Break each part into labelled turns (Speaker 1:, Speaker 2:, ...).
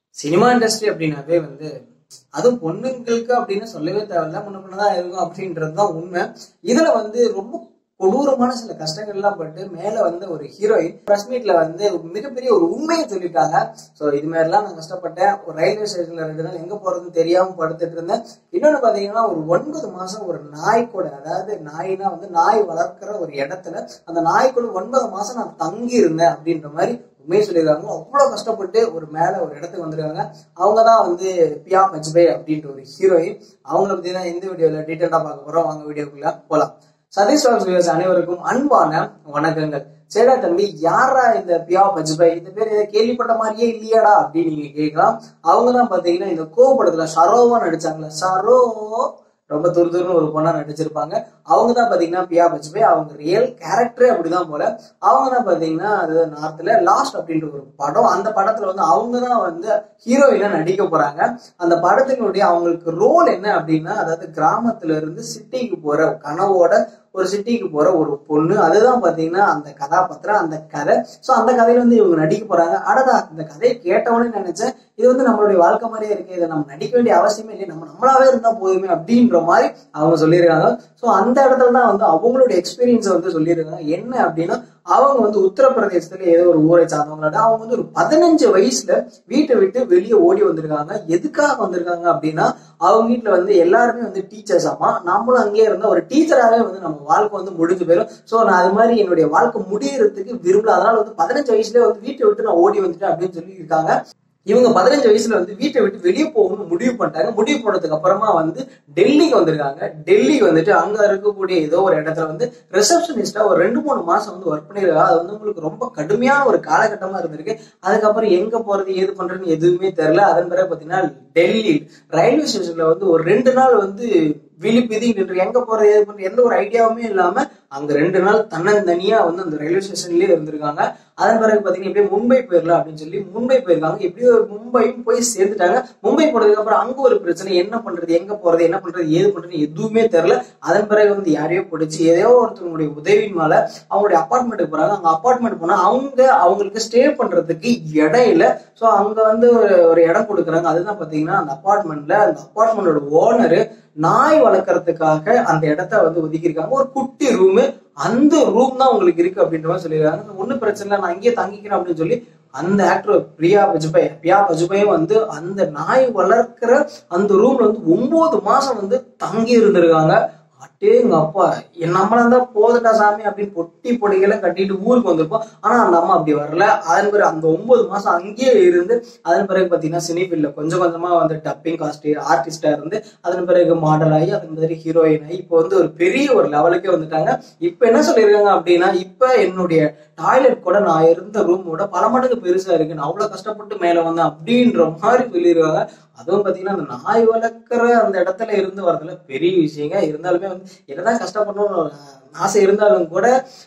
Speaker 1: cinema industry அப்படின்னாவே வந்து அதுவும் பொண்ணுங்களுக்கு அப்படின்னு சொல்லவே தேவையில்ல முன்ன பின்னதான் இருக்கும் அப்படின்றது தான் உண்மை இதுல வந்து ரொம்ப கொடூரமான சில கஷ்டங்கள்லாம் பட்டு மேல வந்து ஒரு ஹீரோயின் பிரஸ் மீட்ல வந்து மிகப்பெரிய ஒரு உண்மையை சொல்லியிருக்காங்க ஸோ இது மாதிரிலாம் நான் கஷ்டப்பட்டேன் ஒரு ரயில்வே ஸ்டேஷன்ல ரெண்டு நாள் எங்க போறதுன்னு தெரியாம படுத்துட்டு இருந்தேன் இன்னொன்னு பாத்தீங்கன்னா ஒரு ஒன்பது மாசம் ஒரு நாய் கூட அதாவது நாய்னா வந்து நாய் வளர்க்கிற ஒரு இடத்துல அந்த நாய் கூட ஒன்பது மாசம் நான் தங்கி இருந்தேன் அப்படின்ற மாதிரி உண்மையை சொல்லியிருக்காங்க அவ்வளவு கஷ்டப்பட்டு ஒரு மேல ஒரு இடத்துக்கு வந்திருக்காங்க அவங்க தான் வந்து பியா மஜ்பே அப்படின்ற ஒரு ஹீரோயின் அவங்கள பத்தி தான் இந்த வீடியோல டீட்டெயிலா பார்க்க போறோம் வாங்க வீடியோக்குள்ள போலாம் சதீஷ் ராஜ் வியூஸ் அனைவருக்கும் அன்பான வணக்கங்கள் சேடா தம்பி யாரா இந்த பியா பஜ்பாய் இந்த பேர் ஏதோ கேள்விப்பட்ட மாதிரியே இல்லையாடா அப்படின்னு நீங்க கேட்கலாம் அவங்க தான் பாத்தீங்கன்னா இந்த கோவப்படத்துல சரோவா நடிச்சாங்களா சரோ ரொம்ப துரு துருன்னு ஒரு பொண்ணா நடிச்சிருப்பாங்க அவங்க தான் பாத்தீங்கன்னா பியா பஜ்பாய் அவங்க ரியல் கேரக்டரே அப்படிதான் போல அவங்க தான் பாத்தீங்கன்னா அது நார்த்ல லாஸ்ட் அப்படின்ற ஒரு படம் அந்த படத்துல வந்து அவங்க தான் வந்து ஹீரோயினா நடிக்க போறாங்க அந்த படத்தினுடைய அவங்களுக்கு ரோல் என்ன அப்படின்னா அதாவது கிராமத்துல இருந்து சிட்டிக்கு போற கனவோட ஒரு சிட்டிக்கு போற ஒரு பொண்ணு அதுதான் பாத்தீங்கன்னா அந்த கதாபாத்திரம் அந்த கதை சோ அந்த கதையில வந்து இவங்க நடிக்க போறாங்க அடடா இந்த கதையை கேட்டவொடனே நினைச்சேன் இது வந்து நம்மளுடைய வாழ்க்கை மாதிரியே இருக்கு இதை நம்ம நடிக்க வேண்டிய அவசியமே இல்லை நம்ம நம்மளாவே இருந்தா போதுமே அப்படின்ற மாதிரி அவங்க சொல்லியிருக்காங்க சோ அந்த இடத்துல தான் வந்து அவங்களுடைய எக்ஸ்பீரியன்ஸ் வந்து சொல்லியிருக்காங்க என்ன அப்படின்னா அவங்க வந்து உத்தரப்பிரதேசத்துல ஏதோ ஒரு ஊரை சார்ந்தவங்களோட அவங்க வந்து ஒரு பதினஞ்சு வயசுல வீட்டை விட்டு வெளியே ஓடி வந்திருக்காங்க எதுக்காக வந்திருக்காங்க அப்படின்னா அவங்க வீட்டுல வந்து எல்லாருமே வந்து டீச்சர்ஸ் ஆமா நம்மளும் அங்கேயே இருந்தா ஒரு டீச்சராகவே வந்து நம்ம வாழ்க்கை வந்து முடிஞ்சு போயிடும் சோ நான் அது மாதிரி என்னுடைய வாழ்க்கை முடியறதுக்கு விரும்பல அதனால வந்து பதினஞ்சு வயசுல வந்து வீட்டை விட்டு நான் ஓடி வந்துட்டேன் அப்படின்னு சொல்லி இருக்காங்க இவங்க பதினஞ்சு வயசுல வந்து வீட்டை விட்டு வெளியே போகணும்னு முடிவு பண்ணிட்டாங்க முடிவு பண்ணதுக்கு அப்புறமா வந்து டெல்லிக்கு வந்திருக்காங்க டெல்லிக்கு வந்துட்டு அங்க இருக்கக்கூடிய ஏதோ ஒரு இடத்துல வந்து ரிசப்ஷனிஸ்டா ஒரு ரெண்டு மூணு மாசம் வந்து ஒர்க் பண்ணிருக்காங்க அது வந்து உங்களுக்கு ரொம்ப கடுமையான ஒரு காலகட்டமா இருந்திருக்கு அதுக்கப்புறம் எங்க போறது ஏது பண்றதுன்னு எதுவுமே தெரியல அதன் பிறகு பாத்தீங்கன்னா டெல்லி ரயில்வே ஸ்டேஷன்ல வந்து ஒரு ரெண்டு நாள் வந்து விழிப்பிதி நின்று எங்க போறது ஏது பண்றது எந்த ஒரு ஐடியாவுமே இல்லாம அங்க ரெண்டு நாள் தன்னந்தனியா வந்து அந்த ரயில்வே ஸ்டேஷன்லயே இருந்திருக்காங்க அதன் பிறகு பாத்தீங்கன்னா எப்படியே மும்பை போயிடலாம் அப்படின்னு சொல்லி மும்பை போயிருக்காங்க எப்படியோ மும்பையும் போய் சேர்ந்துட்டாங்க மும்பை போனதுக்கு அப்புறம் அங்க ஒரு பிரச்சனை என்ன பண்றது எங்க போறது என்ன பண்றது ஏது பண்றது எதுவுமே தெரியல அதன் பிறகு வந்து யாரையோ பிடிச்சி ஏதோ ஒருத்தவங்களுடைய உதவியின் மேல அவங்களுடைய அப்பார்ட்மெண்ட்டுக்கு போறாங்க அங்க அப்பார்ட்மெண்ட் போனா அவங்க அவங்களுக்கு ஸ்டே பண்றதுக்கு இடம் இல்ல சோ அங்க வந்து ஒரு ஒரு இடம் கொடுக்குறாங்க அதுதான் பாத்தீங்கன்னா அந்த அப்பார்ட்மெண்ட்ல அந்த அப்பார்ட்மெண்டோட ஓனரு நாய் வளர்க்கறதுக்காக அந்த இடத்த வந்து ஒதுக்கியிருக்காங்க ஒரு குட்டி ரூமு அந்த ரூம் தான் உங்களுக்கு இருக்கு அப்படின்ற மாதிரி சொல்லியிருக்காங்க ஒன்றும் பிரச்சனை இல்லை நான் இங்கேயே தங்கிக்கிறேன் அப்படின்னு சொல்லி அந்த ஆக்டர் பிரியா பஜ்பாய் பிரியா பஜ்பாயும் வந்து அந்த நாய் வளர்க்கிற அந்த ரூம்ல வந்து ஒன்பது மாசம் வந்து தங்கி இருந்திருக்காங்க அட்டேங்க அப்பா நம்மளா இருந்தா போதுட்டா சாமி அப்படின்னு பொட்டி பொடிகளை கட்டிட்டு ஊருக்கு வந்திருப்போம் ஆனா அந்த அம்மா அப்படி வரல அதன் பிறகு அந்த ஒன்பது மாசம் அங்கேயே இருந்து அதன் பிறகு பாத்தீங்கன்னா சினிஃபீல்ட்ல கொஞ்சம் கொஞ்சமா வந்து டப்பிங் காஸ்ட் ஆர்டிஸ்டா இருந்து அதன் பிறகு மாடல் ஆகி அதன் பிறகு ஹீரோயின் ஆகி இப்போ வந்து ஒரு பெரிய ஒரு லெவலுக்கே வந்துட்டாங்க இப்ப என்ன சொல்லியிருக்காங்க அப்படின்னா இப்ப என்னுடைய டாய்லெட் கூட நான் இருந்த ரூமோட பல மடங்கு பெருசா இருக்கு நான் அவ்வளவு கஷ்டப்பட்டு மேல வந்தேன் அப்படின்ற மாதிரி சொல்லியிருக்காங்க அதுவும் பாத்தீங்கன்னா அந்த நாய் வளர்க்குற அந்த இடத்துல இருந்து வரதுல பெரிய விஷயங்க இருந்தாலுமே வந்து என்னதான் கஷ்டப்படணும் ஆசை இருந்தாலும் கூட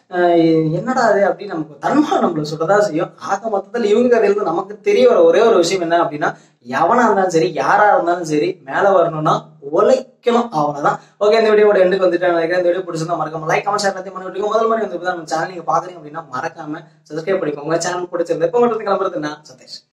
Speaker 1: என்னடா அது அப்படின்னு நமக்கு தன்மா நம்மள சொல்லதான் செய்யும் ஆக மொத்தத்தில் இவங்க கதையில நமக்கு தெரிய வர ஒரே ஒரு விஷயம் என்ன அப்படின்னா எவனா இருந்தாலும் சரி யாரா இருந்தாலும் சரி மேல வரணும்னா உழைக்கணும் அவ்வளவுதான் ஓகே இந்த வீடியோட எண்டுக்கு வந்துட்டு நினைக்கிறேன் இந்த வீடியோ பிடிச்சிருந்தா மறக்காம லைக் கமெண்ட் ஷேர் பண்ணி விட்டுருங்க முதல் மாதிரி வந்து நம்ம சேனல் நீங்க பாக்குறீங்க அப்படின்னா மறக்காம சப்ஸ்கிரைப் பண்ணிக்கோங்க சேனல் பிடிச்சிருந்தா இப்போ மட்டும் கிளம்புறது நான் சதீஷ்